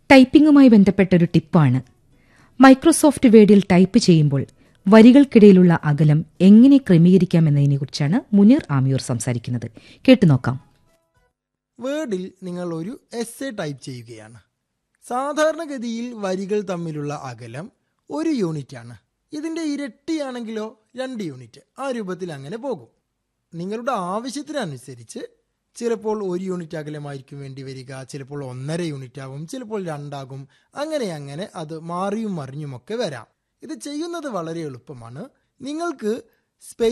ടൈപ്പിംഗുമായി ബന്ധപ്പെട്ട ഒരു ടിപ്പാണ് മൈക്രോസോഫ്റ്റ് വേഡിൽ ടൈപ്പ് ചെയ്യുമ്പോൾ വരികൾക്കിടയിലുള്ള അകലം എങ്ങനെ ക്രമീകരിക്കാമെന്നതിനെക്കുറിച്ചാണ് മുനീർ ആമിയൂർ സംസാരിക്കുന്നത് കേട്ടുനോക്കാം വേർഡിൽ നിങ്ങൾ ഒരു എസ് എ ടൈപ്പ് ചെയ്യുകയാണ് സാധാരണഗതിയിൽ വരികൾ തമ്മിലുള്ള അകലം ഒരു യൂണിറ്റ് ആണ് ഇതിൻ്റെ ഇരട്ടിയാണെങ്കിലോ രണ്ട് യൂണിറ്റ് ആ രൂപത്തിൽ അങ്ങനെ പോകും നിങ്ങളുടെ ആവശ്യത്തിനനുസരിച്ച് ചിലപ്പോൾ ഒരു യൂണിറ്റ് അകലമായിരിക്കും വേണ്ടി വരിക ചിലപ്പോൾ ഒന്നര യൂണിറ്റ് ആകും ചിലപ്പോൾ രണ്ടാകും അങ്ങനെ അങ്ങനെ അത് മാറിയും മറിഞ്ഞുമൊക്കെ വരാം ഇത് ചെയ്യുന്നത് വളരെ എളുപ്പമാണ് നിങ്ങൾക്ക് സ്പേസ്